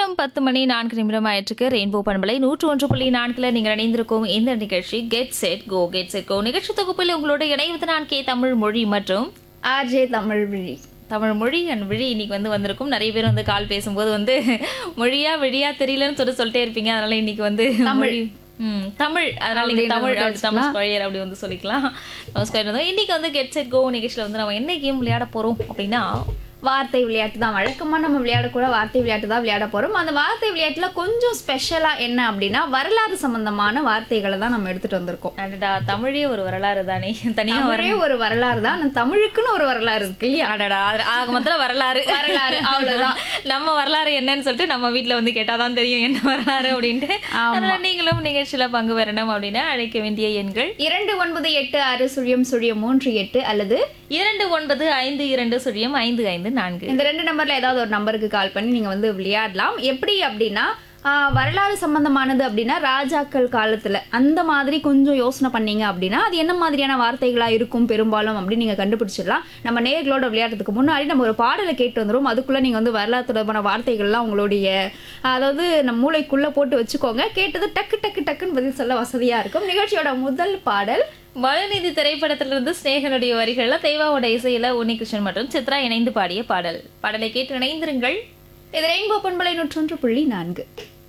நேரம் பத்து மணி நான்கு நிமிடம் ஆயிற்றுக்கு ரெயின்போ பண்பலை நூற்று ஒன்று புள்ளி நான்கில் நீங்கள் இணைந்திருக்கும் இந்த நிகழ்ச்சி get set go get set go நிகழ்ச்சி தொகுப்பில் உங்களோட இணைவது நான் கே தமிழ் மொழி மற்றும் ஆர்ஜே தமிழ் விழி தமிழ் மொழி அண்ட் விழி இன்னைக்கு வந்து வந்திருக்கும் நிறைய பேர் வந்து கால் பேசும்போது வந்து மொழியா விழியா தெரியலன்னு சொல்லி சொல்லிட்டே இருப்பீங்க அதனால இன்னைக்கு வந்து தமிழ். மொழி- ம், தமிழ் அதனால நீங்க அப்படின்னு தமிழ் வந்து அப்படி தமிழ் ஸ்கொயர் அப்படி வந்து சொல்லிக்கலாம் நமஸ்காரம் இன்னைக்கு வந்து கெட் செட் கோ நிகழ்ச்சியில் வந்து நம்ம என்ன கேம் விளையாட போறோம் அப்படின்னா வார்த்தை விளையாட்டு தான் வழக்கமா நம்ம விளையாடக்கூட வார்த்தை விளையாட்டு தான் விளையாட போறோம் அந்த வார்த்தை விளையாட்டுல கொஞ்சம் ஸ்பெஷலா என்ன அப்படின்னா வரலாறு சம்பந்தமான வார்த்தைகளை தான் நம்ம எடுத்துட்டு வந்திருக்கோம் அடடா தமிழே ஒரு வரலாறு தானே தனியா வர ஒரே ஒரு வரலாறு தான் ஆனா தமிழுக்குன்னு ஒரு வரலாறு இருக்கு இல்லையா அடடா அது- ஆக மொத்தம் வரலாறு வரலாறு, அவ்வளவுதான். நம்ம வரலாறு என்னன்னு சொல்லிட்டு நம்ம வீட்ல வந்து கேட்டாதான் தெரியும் என்ன வரலாறு அப்படின்ட்டு ஆமா. அதனால நீங்களும் நிகழ்ச்சியில பங்கு பெறணும் அப்படின்னா அழைக்க வேண்டிய எண்கள் இரண்டு ஒன்பது எட்டு ஆறு சுழியம் சுழியம் மூன்று எட்டு அல்லது இரண்டு ஒன்பது ஐந்து இரண்டு சுழியம் ஐந்து ஐந்து நான்கு இந்த ரெண்டு நம்பர்ல ஏதாவது ஒரு நம்பருக்கு கால் பண்ணி நீங்க வந்து விளையாடலாம் எப்படி அப்படின்னா ஆஹ், வரலாறு சம்பந்தமானது அப்படின்னா ராஜாக்கள் காலத்துல அந்த மாதிரி கொஞ்சம் யோசனை பண்ணீங்க அப்படின்னா அது என்ன மாதிரியான வார்த்தைகளா இருக்கும் பெரும்பாலும் அப்படின்னு நீங்க கண்டுபிடிச்சிடலாம் நம்ம நேர்களோட விளையாடுறதுக்கு முன்னாடி நம்ம ஒரு பாடலை கேட்டு வந்துரும் அதுக்குள்ள நீங்க வந்து வரலாறு தொடர்பான வார்த்தைகள்லாம் உங்களுடைய அதாவது நம்ம மூளைக்குள்ள போட்டு வச்சுக்கோங்க கேட்டது டக்கு டக்கு டக்குன்னு பதில் சொல்ல வசதியா இருக்கும் நிகழ்ச்சியோட முதல் பாடல் மழைநிதி திரைப்படத்திலிருந்து ஸ்நேகனுடைய வரிகள்ல தேவாவோட இசையில உன்னிகிருஷ்ணன் மற்றும் சித்ரா இணைந்து பாடிய பாடல் பாடலை கேட்டு இணைந்திருங்கள் இது ரெயின்போ பண்பலை நூற்றொன்று புள்ளி நான்கு